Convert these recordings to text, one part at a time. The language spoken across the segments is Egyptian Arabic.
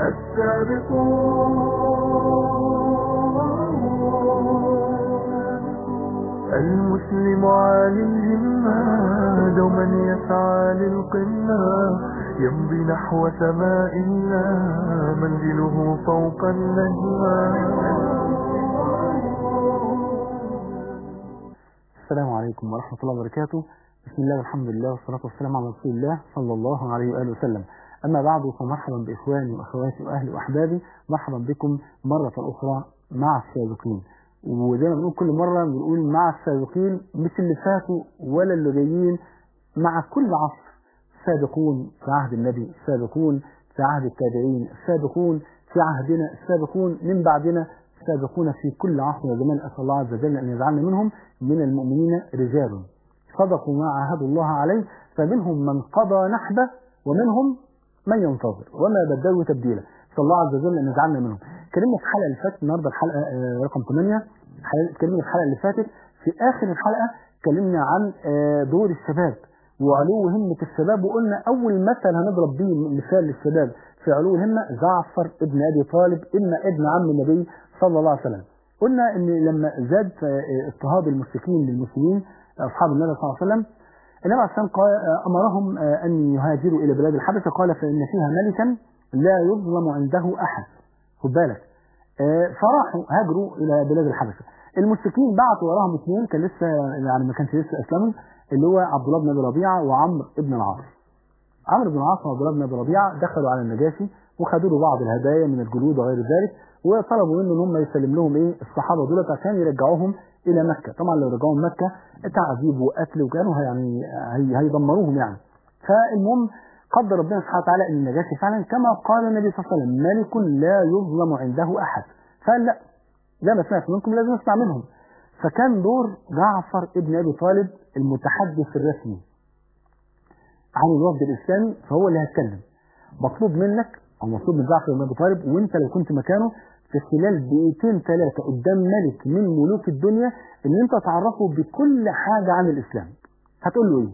السابقون المسلم عالي الهمة دوما يسعى للقمة يمضي نحو سماء الله منزله فوق النجمة السلام عليكم ورحمة الله وبركاته بسم الله والحمد لله والصلاة والسلام على رسول الله صلى الله عليه وآله وسلم أما بعد فمرحبا بإخواني وأخواتي وأهلي وأحبابي مرحبا بكم مرة أخرى مع السابقين وزي ما بنقول كل مرة بنقول مع السابقين مش اللي فاتوا ولا اللي جايين مع كل عصر سابقون في عهد النبي سابقون في عهد التابعين سابقون في عهدنا سابقون من بعدنا سابقون في كل عصر وزمان أسأل الله عز وجل أن يجعلنا منهم من المؤمنين رجال صدقوا ما عاهدوا الله عليه فمنهم من قضى نحبه ومنهم من ينتظر وما بدلوا تبديلا صلى الله عز وجل أن يجعلنا منهم كلمة في الحلقة اللي فاتت النهاردة الحلقة آه، رقم 8 كلمة في الحلقة اللي فاتت في آخر الحلقة اتكلمنا عن آه، دور الشباب وعلو همة الشباب وقلنا أول مثل هنضرب بيه مثال للشباب في علو الهمة جعفر ابن أبي طالب ابن ابن عم النبي صلى الله عليه وسلم قلنا ان لما زاد آه، اضطهاد المشركين للمسلمين اصحاب النبي صلى الله عليه وسلم النبي عليه الصلاه والسلام قال آه، امرهم آه، ان يهاجروا الى بلاد الحبشه قال فان فيها ملكا لا يظلم عنده احد خد بالك آه، فراحوا هاجروا الى بلاد الحبشه المشركين بعتوا وراهم اثنين كان لسه يعني ما كانش لسه اسلموا اللي هو عبد الله بن ابي ربيعه وعمرو بن العاص عمرو بن العاص وعبد الله بن ابي ربيعه دخلوا على النجاشي وخدوا له بعض الهدايا من الجلود وغير ذلك وطلبوا منه ان هم يسلم لهم ايه الصحابه دولت عشان يرجعوهم الى مكه طبعا لو رجعوهم مكه تعذيب وقتل وكانوا يعني هي هيدمروهم يعني فالمهم قدر ربنا سبحانه وتعالى ان النجاشي فعلا كما قال النبي صلى الله عليه وسلم ملك لا يظلم عنده احد فقال لا لا ما سمعت منكم لازم اسمع منهم فكان دور جعفر ابن ابي طالب المتحدث الرسمي عن الوفد الاسلامي فهو اللي هيتكلم مطلوب منك او مطلوب من جعفر بن ابي طالب وانت لو كنت مكانه في خلال دقيقتين ثلاثه قدام ملك من ملوك الدنيا ان انت تعرفه بكل حاجه عن الاسلام هتقول له ايه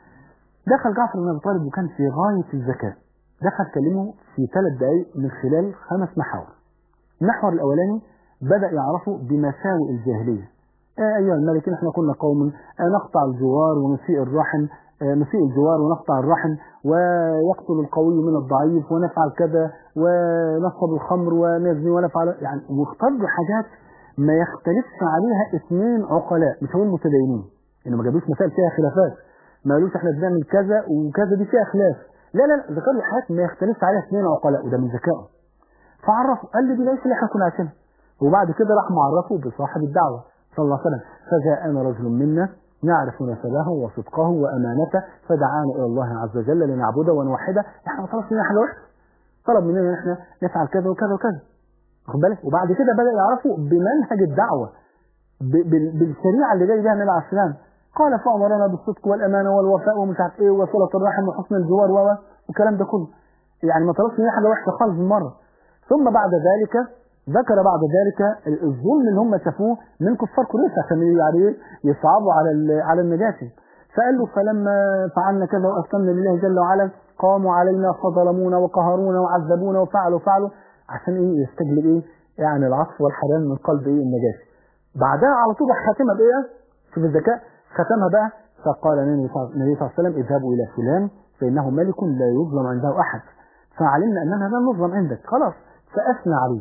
دخل جعفر بن ابي طالب وكان في غايه الذكاء دخل كلمه في ثلاث دقائق من خلال خمس محاور المحور الاولاني بدا يعرفه بمساوئ الجاهليه آه ايها الملك احنا كنا قوم آه نقطع الجوار ونسيء الرحم آه نسيء الجوار ونقطع الرحم ويقتل القوي من الضعيف ونفعل كذا ونشرب الخمر ونزني ونفعل يعني واختار له حاجات ما يختلفش عليها اثنين عقلاء مش هقول متدينين انه ما جابوش مسائل فيها خلافات ما قالوش احنا بنعمل كذا وكذا دي فيها خلاف لا لا لا ذكر له حاجات ما يختلفش عليها اثنين عقلاء وده من ذكائه فعرفه قال لي دي ليس اللي احنا كنا عايشينها وبعد كده راح معرفه بصاحب الدعوه صلى الله عليه وسلم فجاءنا رجل منا نعرف نسبه وصدقه وامانته فدعانا الى الله عز وجل لنعبده ونوحده احنا ما طلبش مننا حاجه وحشه طلب مننا ان احنا نفعل كذا وكذا وكذا واخد بالك وبعد كده بدا يعرفوا بمنهج الدعوه ب- بال- بالشريعه اللي جاي بها النبي عليه السلام قال فامرنا بالصدق والامانه والوفاء ومش عارف ايه وصله الرحم وحسن الجوار و والكلام ده كله يعني ما طلبش مننا حاجه وحشه خالص بالمره ثم بعد ذلك ذكر بعد ذلك الظلم اللي هم شافوه من كفار قريش عشان يعني يصعبوا على ال- على النجاشي فقال له فلما فعلنا كذا واسلمنا لله جل وعلا قاموا علينا فظلمونا وقهرونا وعذبونا وفعلوا فعلوا عشان ايه يستجلب ايه يعني العطف والحنان من قلب ايه النجاشي بعدها على طول راح خاتمها بايه شوف الذكاء ختمها بقى فقال النبي صلى الله عليه وسلم اذهبوا الى فلان فانه ملك لا يظلم عنده احد فعلمنا اننا لا نظلم عندك خلاص فاثنى عليه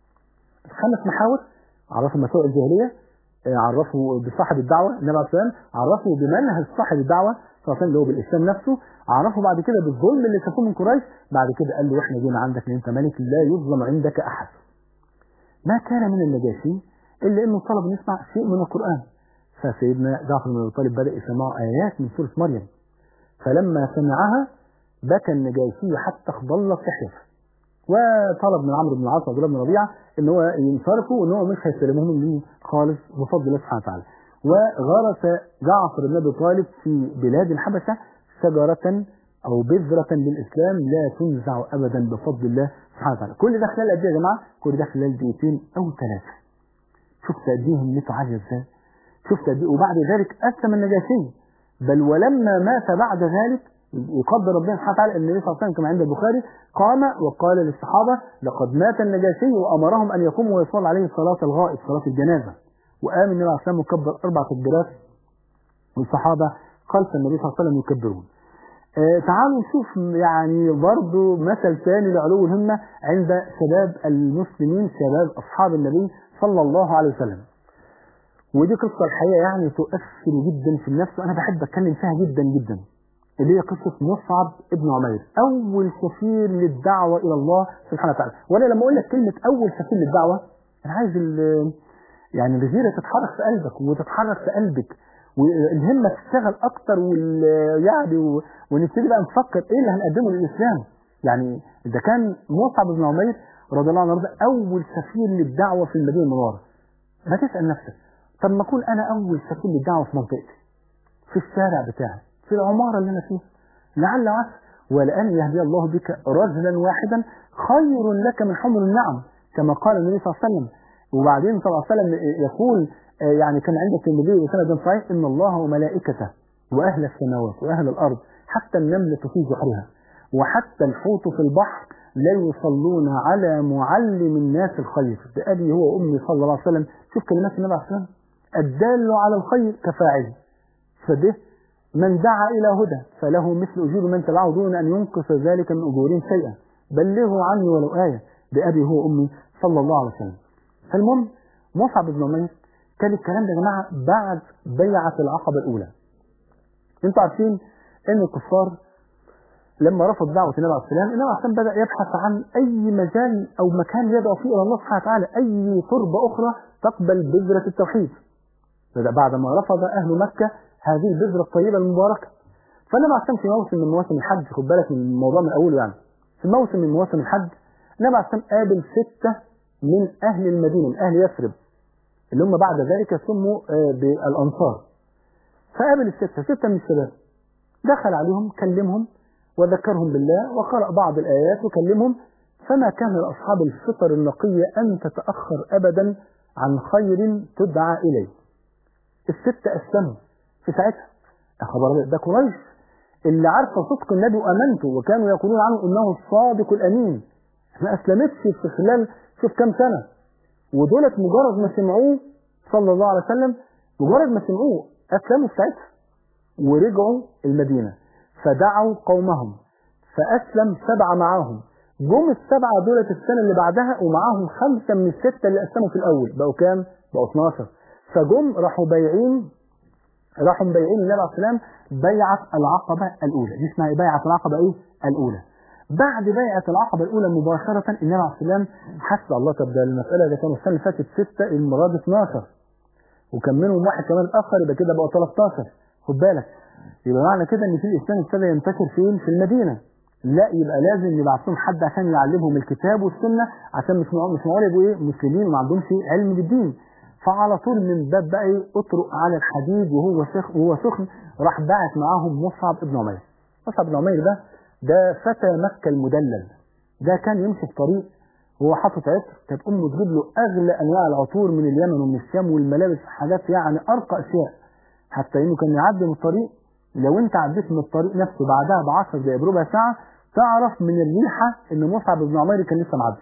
خمس محاور عرفوا مسائل الجاهليه آه، عرفوا بصاحب الدعوه النبي عليه الصلاه والسلام عرفوا بمنهج صاحب الدعوه صلى الله عليه وسلم اللي هو بالاسلام نفسه عرفوا بعد كده بالظلم اللي شافوه من قريش بعد كده قال له احنا جينا عندك لان انت ملك لا يظلم عندك احد ما كان من النجاشي الا انه طلب ان يسمع شيء من القران فسيدنا جعفر بن ابي طالب بدا يسمعه ايات من سوره مريم فلما سمعها بكى النجاشي حتى اخضلت لحيته وطلب من عمرو بن العاص وعبد الله بن ربيعه ان هو ينصرفوا وان هو مش هيستلمهم منه خالص بفضل الله سبحانه وتعالى. وغرس جعفر بن ابي طالب في بلاد الحبشه شجره او بذره للاسلام لا تنزع ابدا بفضل الله سبحانه وتعالى. كل ده خلال قد ايه يا جماعه؟ كل ده خلال دقيقتين او ثلاثه. شفت قد ايه همته عاليه ازاي؟ شفت قد ايه وبعد ذلك اسلم النجاشي بل ولما مات بعد ذلك يقدر ربنا سبحانه وتعالى ان النبي صلى الله عليه وسلم كما عند البخاري قام وقال للصحابه لقد مات النجاشي وامرهم ان يقوموا ويصلوا عليه صلاه الغائب صلاه الجنازه وقام النبي عليه الصلاه والسلام وكبر اربع تكبيرات والصحابه خلف النبي صلى الله عليه وسلم يكبرون. آه تعالوا نشوف يعني برضه مثل ثاني لعلو الهمه عند شباب المسلمين شباب اصحاب النبي صلى الله عليه وسلم. ودي قصه الحقيقه يعني تؤثر جدا في النفس وانا بحب اتكلم فيها جدا جدا. اللي هي قصة مصعب ابن عمير أول سفير للدعوة إلى الله سبحانه وتعالى وأنا لما أقول لك كلمة أول سفير للدعوة أنا عايز يعني الغيرة تتحرك في قلبك وتتحرك في قلبك والهمة تشتغل أكتر وال يعني و... ونبتدي بقى نفكر إيه اللي هنقدمه للإسلام يعني إذا كان مصعب بن عمير رضي الله عنه أول سفير للدعوة في المدينة المنورة ما تسأل نفسك طب ما أكون أنا أول سفير للدعوة في منطقتي في الشارع بتاعي في العمارة اللي أنا فيها لعل عسى ولأن يهدي الله بك رجلا واحدا خير لك من حمر النعم كما قال النبي صلى الله عليه وسلم وبعدين صلى الله عليه وسلم يقول يعني كان عند الترمذي وسند صحيح ان الله وملائكته واهل السماوات واهل الارض حتى النملة في جحرها وحتى الحوت في البحر لا يصلون على معلم الناس الخير بأبي هو وأمي صلى الله عليه وسلم شوف كلمات النبي عليه الصلاة الدال على الخير كفاعله فده من دعا إلى هدى فله مثل أجور من تبعه دون أن ينقص ذلك من أجورهم شيئا بلغوا عني ولو آية بأبي هو وأمي صلى الله عليه وسلم فالمهم مصعب بن عمير كان الكلام ده يا جماعة بعد بيعة العقبة الأولى انتوا عارفين ان الكفار لما رفض دعوة النبي عليه السلام النبي عليه السلام بدأ يبحث عن أي مجال أو مكان يدعو فيه إلى الله سبحانه وتعالى أي تربة أخرى تقبل بذرة التوحيد بدأ بعد ما رفض أهل مكة هذه البذرة الطيبة المباركة فالنبي عليه السلام في موسم من مواسم الحج خد بالك من الموضوع من أوله يعني في موسم من مواسم الحج النبي عليه السلام قابل ستة من أهل المدينة من أهل يثرب اللي هم بعد ذلك سموا بالأنصار فقابل الستة ستة من الشباب دخل عليهم كلمهم وذكرهم بالله وقرأ بعض الآيات وكلمهم فما كان لأصحاب الفطر النقية أن تتأخر أبدا عن خير تدعى إليه الستة أسلموا في ساعتها أخبر ده قريش اللي عارفة صدق النبي وأمنته وكانوا يقولون عنه إنه الصادق الأمين ما أسلمتش في خلال شوف كم سنة ودولت مجرد ما سمعوه صلى الله عليه وسلم مجرد ما سمعوه أسلموا في ساعتها ورجعوا المدينة فدعوا قومهم فأسلم سبعة معاهم جم السبعة دولة السنة اللي بعدها ومعاهم خمسة من الستة اللي أسلموا في الأول بقوا كام؟ بقوا 12 فجم راحوا بايعين راحوا مبايعين النبي عليه السلام بيعة العقبة الأولى دي اسمها بيعة العقبة إيه؟ الأولى بعد بيعة العقبة الأولى مباشرة النبي عليه السلام حس الله طب ده المسألة ده كانوا السنة اللي فاتت ستة المرة دي 12 وكان منهم واحد كمان اتأخر يبقى كده بقوا 13 خد بالك يبقى معنى كده ان في الاسلام ابتدى ينتشر فين في المدينه لا يبقى لازم نبعت لهم حد عشان يعلمهم الكتاب والسنه عشان مش مش معقول يبقوا ايه مسلمين وما عندهمش علم بالدين فعلى طول من باب بقى ايه اطرق على الحديد وهو سخن وهو سخن راح باعت معاهم مصعب ابن عمير مصعب بن عمير ده ده فتى مكه المدلل ده كان يمشي في طريق وهو حاطط عطر كانت امه تجيب له اغلى انواع العطور من اليمن ومن الشام والملابس حاجات يعني ارقى اشياء حتى انه كان يعدي من الطريق لو انت عديت من الطريق نفسه بعدها ب 10 دقائق بربع ساعه تعرف من الريحه ان مصعب بن عمير كان لسه معدي.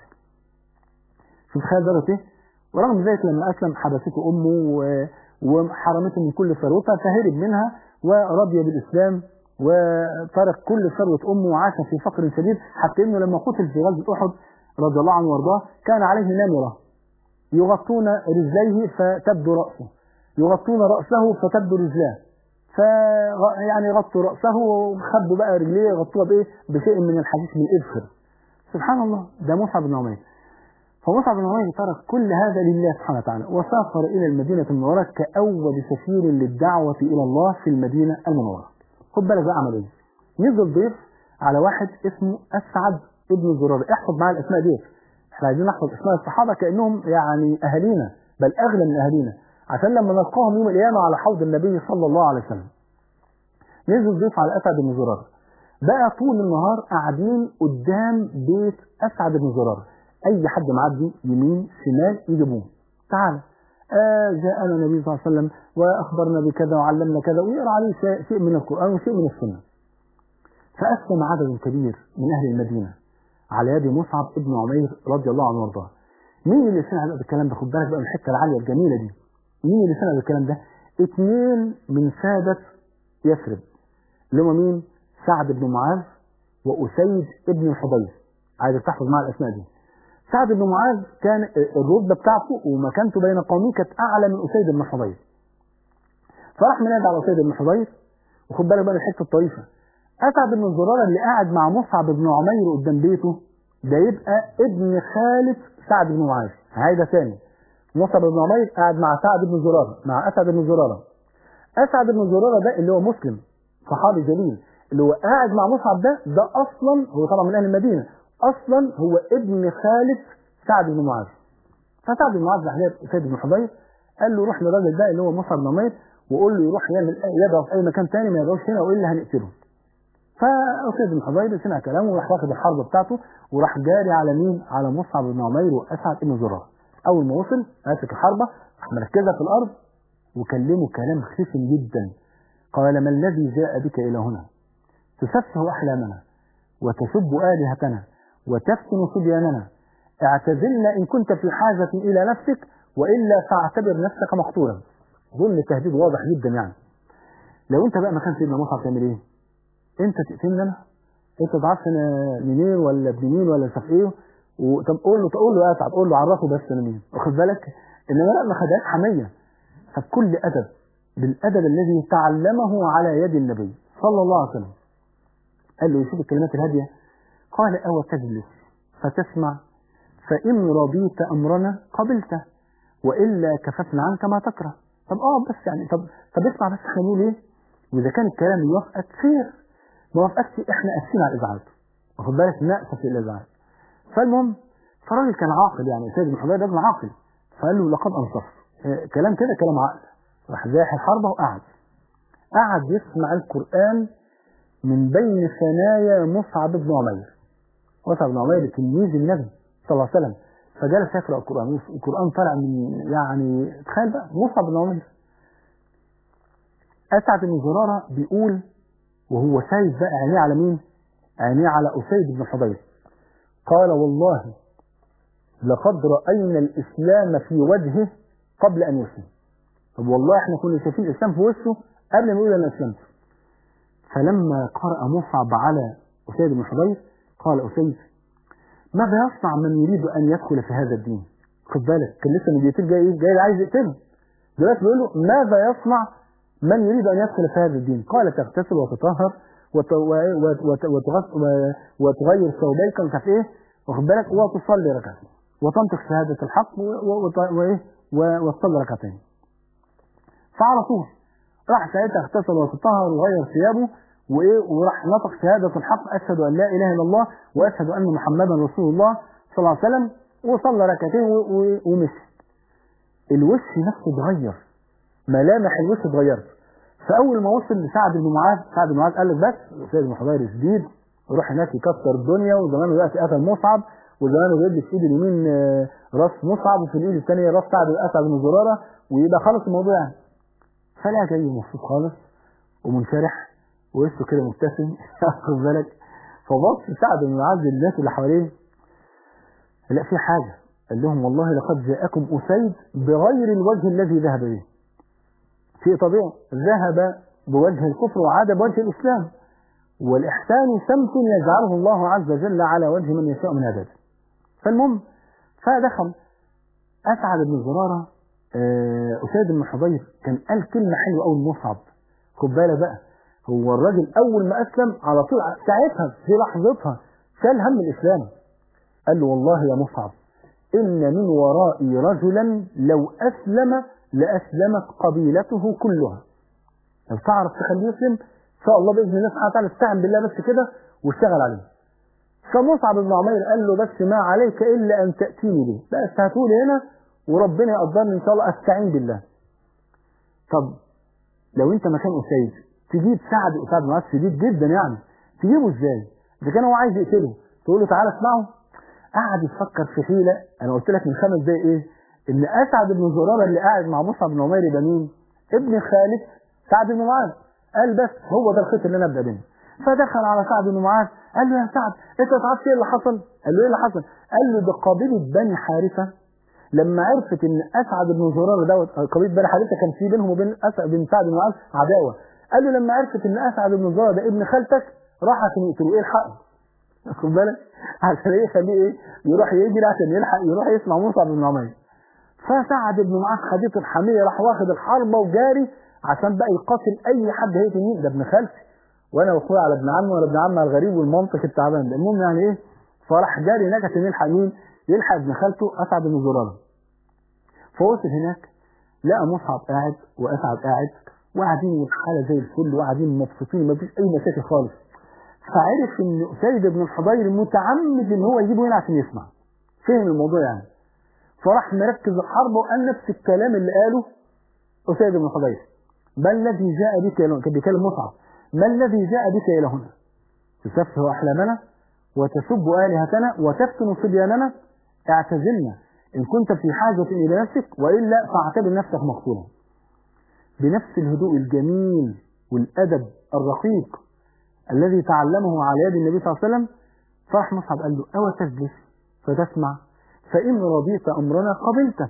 شوف تخيل درجه ايه؟ ورغم ذلك لما اسلم حبسته امه و... وحرمته من كل ثروتها فهرب منها ورضي بالاسلام وترك كل ثروه امه وعاش في فقر شديد حتى انه لما قتل في غزوه احد رضي الله عنه وارضاه كان عليه نمره يغطون رجليه فتبدو راسه يغطون راسه فتبدو رجلاه ف يعني غطوا راسه وخبوا بقى رجليه غطوها بايه بشيء من الحديث من الاذخر سبحان الله ده مصعب بن عمير فمصعب بن عمير ترك كل هذا لله سبحانه وتعالى وسافر الى المدينه المنوره كاول سفير للدعوه الى الله في المدينه المنوره خد بالك بقى عمل ايه نزل ضيف على واحد اسمه اسعد ابن زرار احفظ معايا الاسماء دي احنا عايزين نحفظ اسماء الصحابه كانهم يعني اهالينا بل اغلى من اهالينا عشان لما نلقاهم يوم القيامة على حوض النبي صلى الله عليه وسلم نزل ضيف على أسعد بن زرار بقى طول النهار قاعدين قدام بيت أسعد بن زرار أي حد معدي يمين شمال يجيبوه تعال آه جاءنا النبي صلى الله عليه وسلم وأخبرنا بكذا وعلمنا كذا ويقرأ عليه شيء من القرآن وشيء من السنة فأسلم عدد كبير من أهل المدينة على يد مصعب ابن عمير رضي الله عنه وارضاه مين اللي سمع بقى بالكلام ده خد بالك بقى من الحته العاليه الجميله دي مين اللي سمع بالكلام ده اثنين من سادة يثرب اللي هم مين سعد بن معاذ وأسيد ابن الحضير عايز تحفظ معايا الأسماء دي سعد بن معاذ كان الرتبة بتاعته ومكانته بين قومه كانت أعلى من أسيد بن الحضير فراح منادى على أسيد بن الحضير وخد بالك بقى من الحتة الطريفة أسعد بن الزرارة اللي قاعد مع مصعب بن عمير قدام بيته ده يبقى ابن خالة سعد بن معاذ هيدا ثاني مصعب بن عمير قاعد مع سعد بن زرارة مع أسعد بن زرارة أسعد بن زرارة ده اللي هو مسلم صحابي جليل اللي هو قاعد مع مصعب ده ده أصلا هو طبعا من أهل المدينة أصلا هو ابن خالة سعد بن معاذ فسعد بن معاذ راح سيد بن حضير قال له روح للراجل ده اللي هو مصعب بن عمير وقول له يروح يعمل يدعو في أي مكان تاني ما يدعوش هنا وإلا هنقتله فأسيد بن حضير سمع كلامه وراح واخد الحرب بتاعته وراح جاري على مين؟ على مصعب بن عمير وأسعد بن زرارة أول ما وصل ماسك الحربة راح مركزها في الأرض وكلمه كلام خشن جدا قال ما الذي جاء بك إلى هنا تسفه أحلامنا وتسب آلهتنا وتفتن صبياننا اعتزلنا إن كنت في حاجة إلى نفسك وإلا فاعتبر نفسك مقتولا ظن تهديد واضح جدا يعني لو انت بقى مكان سيدنا مصعب تعمل ايه انت تقتلني انا انت تعرفش انا منين ولا ابن مين ولا مش عارف ايه طب قول له تقول له يا اسعد قول له عرفه بس انا مين واخد بالك انما لا ما خدهاش حميه فبكل ادب بالادب الذي تعلمه على يد النبي صلى الله عليه وسلم قال له يشوف الكلمات الهاديه قال او تجلس فتسمع فان رضيت امرنا قبلته والا كففنا عنك ما تكره طب اه بس يعني طب طب اسمع بس احنا بنقول ايه واذا كان الكلام يوافقك خير ما وافقكش احنا اسفين على الازعاج واخد بالك ناسف الازعاج فالمهم فالراجل كان عاقل يعني سيد بن حضير راجل عاقل فقال له لقد انصفت اه كلام كده كلام عقل راح زاح الحربه وقعد قعد يسمع القران من بين ثنايا مصعب بن عمير مصعب بن عمير تلميذ النبي صلى الله عليه وسلم فجلس يقرا القران القران طلع من يعني تخيل بقى مصعب بن عمير اسعد بن زراره بيقول وهو سايب بقى عينيه على مين؟ عينيه على اسيد بن حضير قال والله لقد راينا الاسلام في وجهه قبل ان يسلم طب والله احنا كنا شايفين الاسلام في وشه قبل ما يقول انا اسلمت فلما قرأ مصعب على أسيد بن حضير قال أسيد ماذا يصنع من يريد أن يدخل في هذا الدين خد بالك كان لسه من دقيقتين جاي جاي عايز يقتله دلوقتي بيقول له ماذا يصنع من يريد أن يدخل في هذا الدين قال تغتسل وتطهر وتغير ثوبيك مش عارف ايه واخد بالك وتصلي ركعتين وتنطق شهادة الحق وايه وتصلي ركعتين فعلى طول راح ساعتها اغتسل وتطهر وغير ثيابه وايه وراح نطق شهاده الحق اشهد ان لا اله الا الله واشهد ان محمدا رسول الله صلى الله عليه وسلم وصلى ركعتين ومشي الوش نفسه اتغير ملامح الوش اتغيرت فاول ما وصل لسعد بن معاذ سعد بن معاذ قال لك بس سيد بن حضير شديد يروح هناك يكسر الدنيا وزمانه دلوقتي قتل مصعب وزمانه بيدي في ايد اليمين راس مصعب وفي الايد الثانيه راس سعد اسعد بن زراره ويبقى خلص الموضوع يعني فلا جاي مبسوط خالص ومنشرح ووشه كده مبتسم واخد بالك فبص سعد بن معاذ للناس اللي حواليه لا في حاجه قال لهم والله لقد جاءكم اسيد بغير الوجه الذي ذهب به شيء طبيعي ذهب بوجه الكفر وعاد بوجه الاسلام والاحسان سمت يجعله الله عز وجل على وجه من يشاء من عباده فالمهم فدخل اسعد بن زراره أسيد بن حضير كان قال كلمة حلوة أوي لمصعب خد بالك بقى هو الراجل أول ما أسلم على طول ساعتها في لحظتها شال هم الإسلام قال له والله يا مصعب إن من ورائي رجلا لو أسلم لأسلمت قبيلته كلها لو تعرف تخليه يسلم إن شاء الله بإذن الله سبحانه وتعالى استعن بالله بس كده واشتغل عليه فمصعب بن عمير قال له بس ما عليك إلا أن تأتيني به بس هاتولي هنا وربنا يقدرني ان شاء الله استعين بالله طب لو انت مكان اسيد تجيب سعد اسعد معاذ شديد جدا يعني تجيبه ازاي اذا كان هو عايز يقتله تقول له تعالى اسمعه قعد يفكر في حيله انا قلت لك من خمس دقايق ايه ان اسعد بن زراره اللي قاعد مع مصعب بن عمير يبقى مين ابن خالد سعد بن معاذ قال بس هو ده الخيط اللي انا ابدا بيه فدخل على سعد بن معاذ قال له يا سعد انت ما تعرفش ايه اللي حصل قال له ايه اللي حصل قال له ده قبيله بني حارثه لما عرفت ان اسعد بن زراره دوت قبيله بني حارثه كان في بينهم وبين اسعد بن سعد بن معاذ عداوه قال له لما عرفت ان اسعد بن زراره ده ابن خالتك راح عشان يقتلوا ايه الحقه خد بالك عشان ايه يخليه ايه يروح يجري عشان يلحق يروح يسمع مصعب بن عمير فسعد بن معاذ خدته الحميه راح واخد الحربه وجاري عشان بقى يقاتل اي حد هيقتل مين ده ابن خالتي وانا واخويا على ابن عمي ولا ابن عمي على الغريب والمنطق التعبان ده المهم يعني ايه فراح جاري هناك عشان يلحق مين يلحق ابن خالته اسعد بن زراره فوصل هناك لقى مصعب قاعد واسعد قاعد وقاعدين والحاله زي الفل وقاعدين مبسوطين مفيش اي مشاكل خالص فعرف ان اسيد بن الحضير متعمد ان هو يجيبه هنا عشان يسمع فهم الموضوع يعني فراح مركز الحرب وقال نفس الكلام اللي قاله اسيد بن الحضير ما الذي جاء بك الى هنا كان بيكلم مصعب ما الذي جاء بك الى هنا تسفه احلامنا وتسب الهتنا وتفتن صبياننا اعتزلنا ان كنت في حاجه الى نفسك والا فاعتبر نفسك مقتولا بنفس الهدوء الجميل والادب الرقيق الذي تعلمه على يد النبي صلى الله عليه وسلم فرح مصعب قال له أو تجلس فتسمع فإن رضيت أمرنا قبلته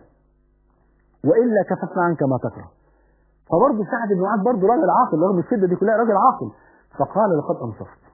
وإلا كففنا عنك ما تكره فبرضه سعد بن معاذ برضه راجل عاقل رغم الشدة دي كلها راجل عاقل فقال لقد أنصفت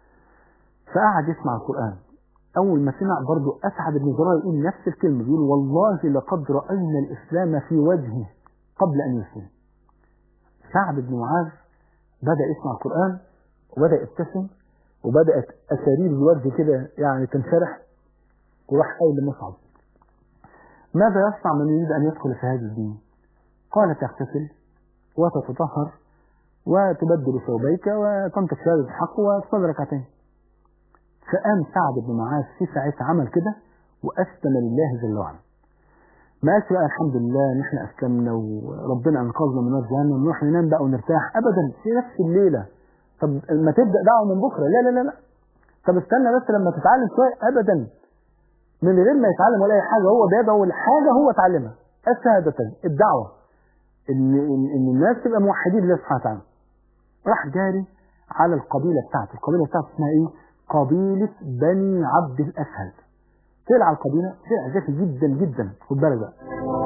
فقعد يسمع القرآن أول ما سمع برضه أسعد بن زرار يقول نفس الكلمة يقول والله لقد رأينا الإسلام في وجهه قبل أن يسلم سعد بن معاذ بدأ يسمع القرآن وبدأ يبتسم وبدأت أسارير الوجه كده يعني تنشرح وراح قايل لمصعب ماذا يصنع من يريد أن يدخل في هذا الدين؟ قال تغتسل وتتطهر وتبدل ثوبيك وتنطق شهادة الحق وتصلي ركعتين. فقام سعد بن معاذ في ساعتها عمل كده وأسلم لله جل وعلا. ما قالش بقى الحمد لله ان احنا اسلمنا وربنا انقذنا من نار جهنم ونروح ننام بقى ونرتاح ابدا في نفس الليله طب ما تبدا دعوه من بكره لا لا لا لا طب استنى بس لما تتعلم شويه ابدا من غير ما يتعلم ولا اي حاجه هو بيدعو لحاجه هو اتعلمها الشهاده الدعوه ان ان إن الناس تبقى موحدين لله سبحانه وتعالى راح جاري على القبيله بتاعته القبيله بتاعته اسمها ايه قبيله بني عبد الاسهل طلع القبيله طلع ذكي جدا جدا خد بالك بقى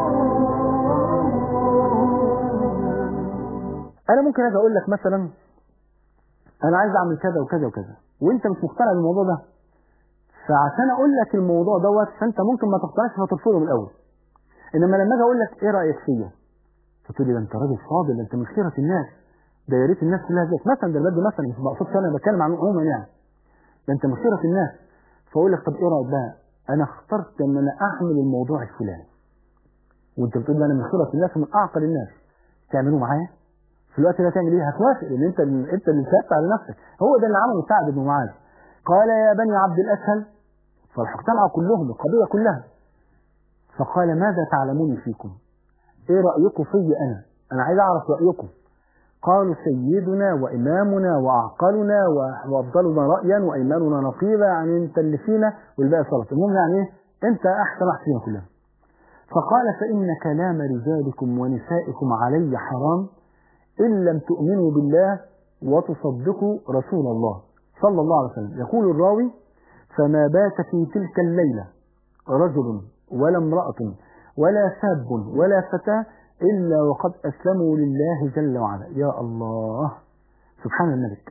انا ممكن اجي اقول لك مثلا انا عايز اعمل كذا وكذا وكذا وانت مش مقتنع بالموضوع ده فعشان اقول لك الموضوع دوت فانت ممكن ما تقتنعش فترفضه من الاول انما لما اجي اقول لك ايه رايك فيا فتقول لي ده انت راجل فاضل ده انت من خيره الناس ده يا ريت الناس كلها زيك مثلا ده البلد مثلا مش بقصدش انا بتكلم عن عموما يعني ده انت من خيره الناس فاقول لك طب ايه رايك بقى انا اخترت ان انا احمل الموضوع الفلاني وانت بتقول لي انا من خيره الناس ومن اعقل الناس تعملوا معايا في الوقت ده تعمل ايه هتوافق لان انت انت اللي كتبت على نفسك هو ده اللي عمله سعد بن معاذ قال يا بني عبد الاسهل فراح اجتمعوا كلهم القبيله كلها فقال ماذا تعلمون فيكم ايه رايكم في انا انا عايز اعرف رايكم قالوا سيدنا وامامنا واعقلنا وافضلنا رايا وايماننا نقيبه يعني انت اللي فينا والباقي صلاه المهم يعني ايه انت احسن واحد فينا كلنا فقال فان كلام رجالكم ونسائكم علي حرام إن لم تؤمنوا بالله وتصدقوا رسول الله صلى الله عليه وسلم يقول الراوي فما بات في تلك الليلة رجل ولا امرأة ولا شاب ولا فتاة إلا وقد أسلموا لله جل وعلا يا الله سبحان الملك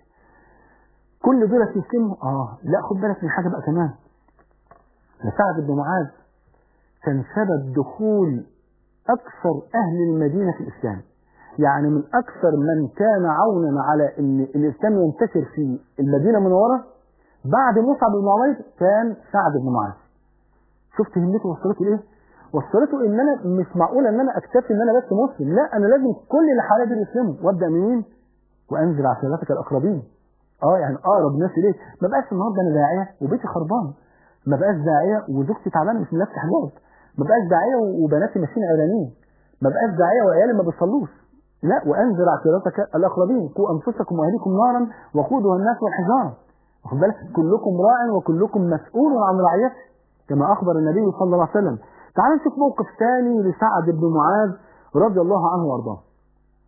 كل دول يسلموا آه لا خد بالك من حاجة بقى كمان سعد بن معاذ كان سبب دخول أكثر أهل المدينة في الإسلام يعني من أكثر من كان عونا على أن الإسلام ينتشر في المدينة المنورة بعد مصعب بن عمير كان سعد بن معاذ شفت همته وصلته لإيه؟ وصلته إن أنا مش معقول إن أنا أكتفي إن أنا بس مسلم لا أنا لازم كل اللي حواليا دول يسلموا وأبدأ منين؟ وأنزل عشيرتك الأقربين اه يعني اقرب الناس اليه ما بقاش النهارده انا داعيه وبيتي خربان ما بقاش داعيه وزوجتي تعبانه مش ملابسه حجاب ما بقاش داعيه وبناتي ماشيين عرانين ما بقاش داعيه وعيالي ما بيصلوش لا وانذر عشيرتك الاقربين قوا انفسكم واهليكم نارا وقودها الناس والحجاره واخد بالك كلكم راع وكلكم مسؤول عن رعيته كما اخبر النبي صلى الله عليه وسلم تعال نشوف موقف ثاني لسعد بن معاذ رضي الله عنه وارضاه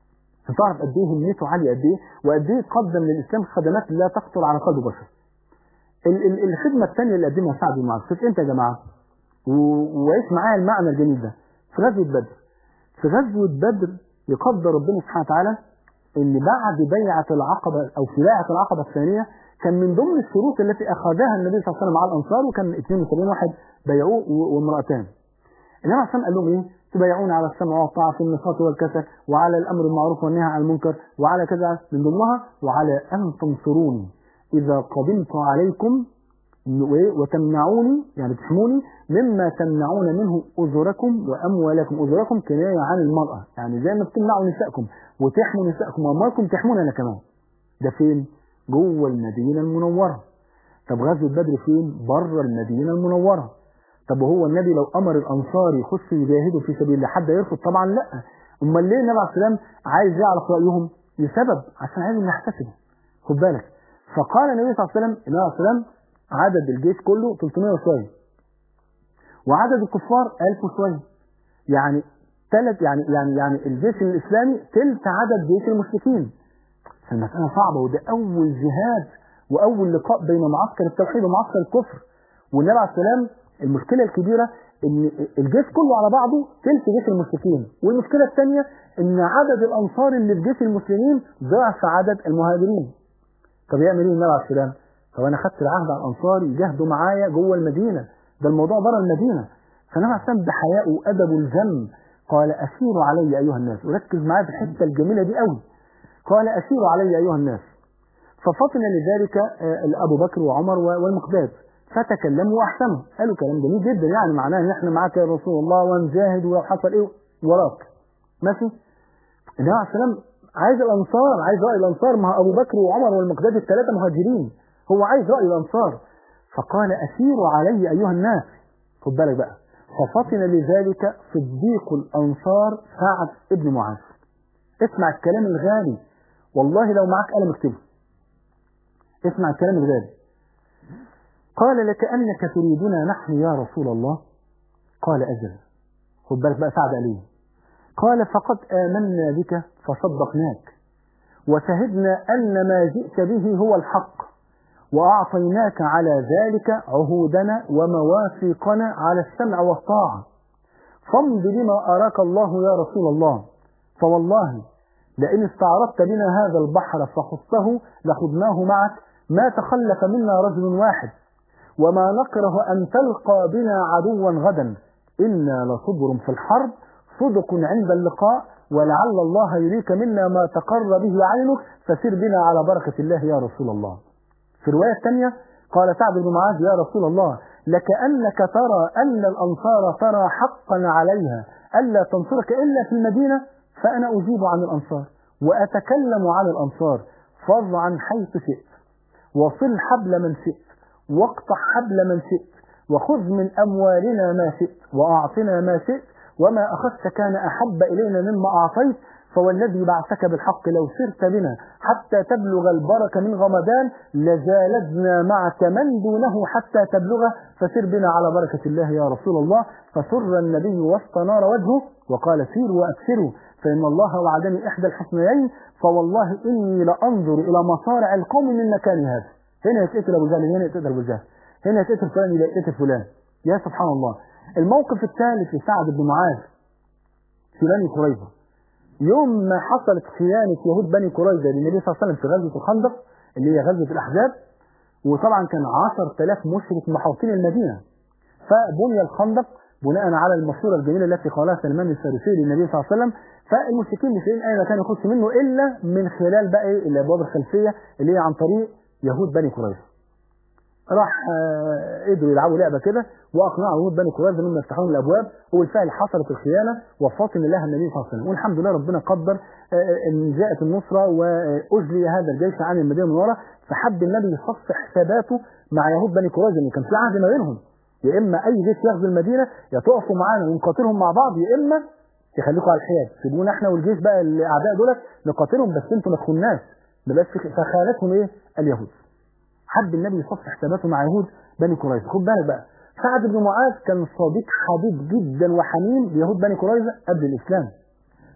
عشان تعرف قد ايه همته عاليه قد ايه وقد ايه قدم للاسلام خدمات لا تخطر على قلب بشر ال- ال- الخدمه الثانيه اللي قدمها سعد بن معاذ شوف انت يا جماعه و- وعيش معايا المعنى الجميل ده في غزوه بدر في غزوه بدر يقدر ربنا سبحانه وتعالى ان بعد بيعه العقبه او في بيعه العقبه الثانيه كان من ضمن الشروط التي اخذها النبي صلى الله عليه وسلم على الانصار وكان 72 واحد بيعوه و- وامراتان النبي عليه الصلاه والسلام قال لهم ايه؟ تبايعون على السمع والطاعه في النشاط والكسل وعلى الامر بالمعروف والنهي عن المنكر وعلى كذا من ضمنها وعلى ان تنصروني اذا قدمت عليكم وإيه؟ وتمنعوني يعني تحموني مما تمنعون منه أجركم وأموالكم أجركم كناية عن المرأة يعني زي ما بتمنعوا نسائكم وتحموا نسائكم وأموالكم تحمون أنا كمان ده فين؟ جوه المدينة المنورة طب غزوة بدر فين؟ بره المدينة المنورة طب وهو النبي لو أمر الأنصار يخشوا يجاهدوا في سبيل الله حد يرفض طبعا لا أمال ليه النبي عليه السلام عايز يعرف رأيهم لسبب عشان عايز نحتسب خد بالك فقال النبي صلى الله عليه وسلم النبي عليه السلام عدد الجيش كله 300 وشويه وعدد الكفار 1000 وشويه يعني ثلاث يعني يعني يعني الجيش الاسلامي ثلث عدد جيش المشركين فالمساله صعبه وده اول جهاد واول لقاء بين معسكر التوحيد ومعسكر الكفر والنبي عليه السلام المشكله الكبيره ان الجيش كله على بعضه ثلث جيش المشركين والمشكله الثانيه ان عدد الانصار اللي في جيش المسلمين ضعف عدد المهاجرين طب يعمل ايه النبي عليه السلام طب انا خدت العهد على الانصار يجاهدوا معايا جوه المدينه ده الموضوع بره المدينه فالنبي عليه السلام بحيائه وادبه الجم قال اسيروا علي ايها الناس وركز معايا في الحته الجميله دي قوي قال اسيروا علي ايها الناس ففطن لذلك آه، ابو بكر وعمر و- والمقداد فتكلموا واحسنوا قالوا كلام جميل جدا يعني معناه ان احنا معاك يا رسول الله ونجاهد ولو حصل ايه وراك ماشي النبي عليه السلام عايز الانصار عايز راي الانصار ما ابو بكر وعمر والمقداد الثلاثه مهاجرين هو عايز راي الانصار فقال اسيروا علي ايها الناس خد بالك بقى ففطن لذلك صديق الانصار سعد ابن معاذ اسمع الكلام الغالي والله لو معاك قلم اكتبه اسمع الكلام الغالي قال لكأنك تريدنا نحن يا رسول الله قال أجل خد بالك بقى سعد عليه قال فقد آمنا بك فصدقناك وشهدنا أن ما جئت به هو الحق وأعطيناك على ذلك عهودنا ومواثيقنا على السمع والطاعة فامض بما أراك الله يا رسول الله فوالله لئن استعرضت بنا هذا البحر فخصه لخذناه معك ما تخلف منا رجل واحد وما نكره أن تلقى بنا عدوا غدا إنا لصبر في الحرب صدق عند اللقاء ولعل الله يريك منا ما تقر به عينك فسر بنا على بركة الله يا رسول الله في الرواية الثانية قال سعد بن معاذ يا رسول الله لكأنك ترى أن الأنصار ترى حقا عليها ألا تنصرك إلا في المدينة فأنا أجيب عن الأنصار وأتكلم عن الأنصار فض عن حيث شئت وصل حبل من شئت واقطع حبل من شئت وخذ من أموالنا ما شئت وأعطنا ما شئت وما أخذت كان أحب إلينا مما أعطيت فوالذي بعثك بالحق لو سرت بنا حتى تبلغ البركة من غمدان لجالدنا معك من دونه حتى تبلغه فسر بنا على بركة الله يا رسول الله فسر النبي واستنار وجهه وقال سيروا وأكثروا فإن الله وعدني إحدى الحسنيين فوالله إني لأنظر إلى مصارع القوم من مكان هذا هنا يتقتل أبو جهل هنا يتقتل أبو جهل هنا يتقتل فلان يبقى يتقتل فلان يا سبحان الله الموقف الثالث لسعد بن معاذ في بني قريظة يوم ما حصلت خيانة يهود بني قريظة للنبي صلى الله عليه وسلم في غزوة الخندق اللي هي غزوة الأحزاب وطبعا كان 10000 مشرك محاوطين المدينة فبني الخندق بناء على المشورة الجميلة التي قالها سلمان الفارسي للنبي صلى الله عليه وسلم فالمشركين مش لاقيين أي مكان يخش منه إلا من خلال بقى إيه الأبواب الخلفية اللي هي عن طريق يهود بني قريظة راح آه، قدروا يلعبوا لعبه كده واقنعوا يهود بني قريظه انهم يفتحوا لهم الابواب وبالفعل حصلت الخيانه وفاطم لها النبي صلى الله عليه وسلم والحمد لله ربنا قدر آه، ان جاءت النصره واجلي هذا الجيش عن المدينه المنوره فحب النبي يصف حساباته مع يهود بني قريظه ان كان في عهد ما بينهم يا اما اي جيش يغزو المدينه يا تقفوا معانا ونقاتلهم مع بعض يا اما تخليكم على الحياد سيبونا احنا والجيش بقى الاعداء دولت نقاتلهم بس انتوا ما تخوناش ما بقاش في- فخانتهم ايه اليهود حب النبي يصف حساباته مع يهود بني قريظه خد بالك بقى سعد بن معاذ كان صديق حبيب جدا وحميم ليهود بني قريظه قبل الاسلام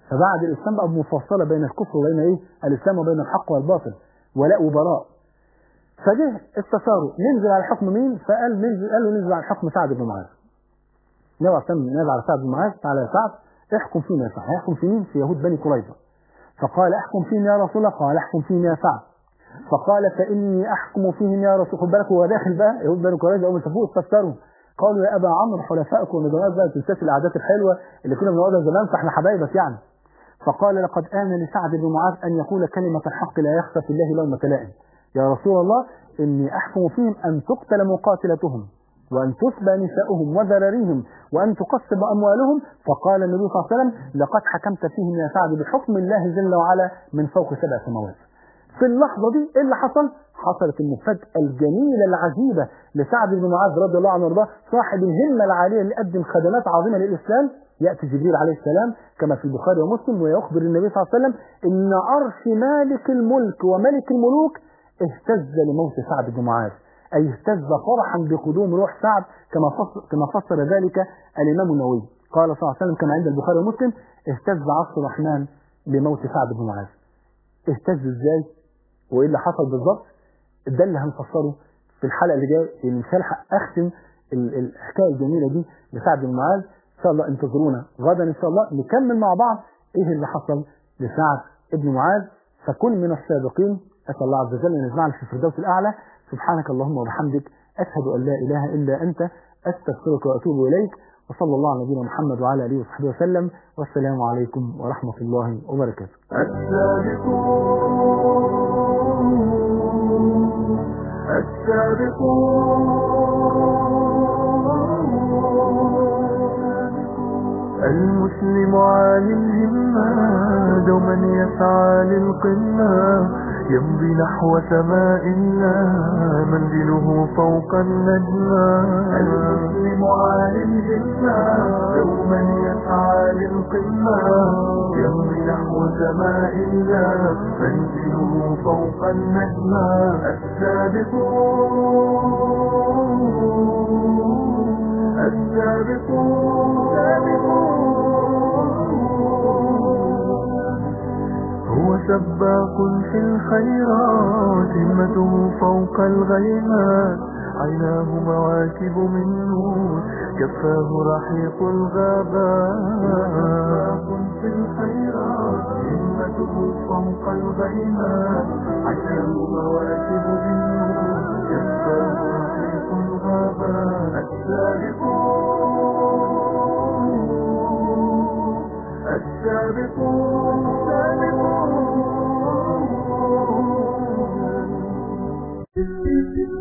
فبعد الإسلام بقى مفصلة بين الكفر وبين إيه الإسلام وبين الحق والباطل ولاء وبراء فجه استشاروا ننزل على حكم مين فقال ننزل قالوا ننزل على حكم سعد بن معاذ نوع نزل على سعد بن معاذ تعالى يا سعد احكم فينا يا سعد هيحكم في مين في يهود بني قريظة فقال احكم فيهم يا رسول الله قال احكم فيهم يا سعد فقال فاني احكم فيهم يا رسول خد بالك هو داخل بقى يهود بني قريظة اول ما شافوه استفسروا قالوا يا ابا عمرو حلفائكم ونجوات بقى تنساش العادات الحلوه اللي كنا بنقعدها زمان فاحنا حبايبك يعني فقال لقد آن لسعد بن معاذ أن يقول كلمة الحق لا يخفى في الله لومة لائم يا رسول الله إني أحكم فيهم أن تقتل مقاتلتهم وأن تسبى نساؤهم وذراريهم وأن تقسم أموالهم فقال النبي صلى الله عليه وسلم لقد حكمت فيهم يا سعد بحكم الله جل وعلا من فوق سبع سماوات في اللحظة دي ايه اللي حصل؟ حصلت المفاجأة الجميلة العجيبة لسعد بن معاذ رضي الله عنه وارضاه صاحب الهمة العالية اللي قدم خدمات عظيمة للإسلام يأتي جبريل عليه السلام كما في البخاري ومسلم ويخبر النبي صلى الله عليه وسلم إن عرش مالك الملك وملك الملوك اهتز لموت سعد بن معاذ أي اهتز فرحا بقدوم روح سعد كما فسر, كما فسر ذلك الإمام النووي قال صلى الله عليه وسلم كما عند البخاري ومسلم اهتز عرش الرحمن لموت سعد بن معاذ اهتز ازاي وايه اللي حصل بالظبط ده اللي هنفسره في الحلقه اللي جايه اللي مش هلحق اختم الحكايه الجميله دي لسعد بن معاذ ان شاء الله انتظرونا غدا ان شاء الله نكمل مع بعض ايه اللي حصل لسعد ابن معاذ فكن من السابقين اسال الله عز وجل ان يجمعنا في الفردوس الاعلى سبحانك اللهم وبحمدك اشهد ان لا اله الا انت استغفرك واتوب اليك وصلى الله على نبينا محمد وعلى اله وصحبه وسلم والسلام عليكم ورحمه الله وبركاته. السابقون المسلم عالي الهمة دوما يسعى للقمة يمضي نحو سماء الله منزله فوق النجمة المسلم عالي الهمة دوما يسعى للقمة يمضي نحو سماء الله منزله فوق النجمة السابقون السابقون هو سباق في الخيرات همته فوق الغيمات عيناه مواكب من نور كفاه رحيق الغابات في الخيرات همته فوق الغيمات عيناه مواكب من نور كفاه رحيق الغابات السابقون السابقون السابقون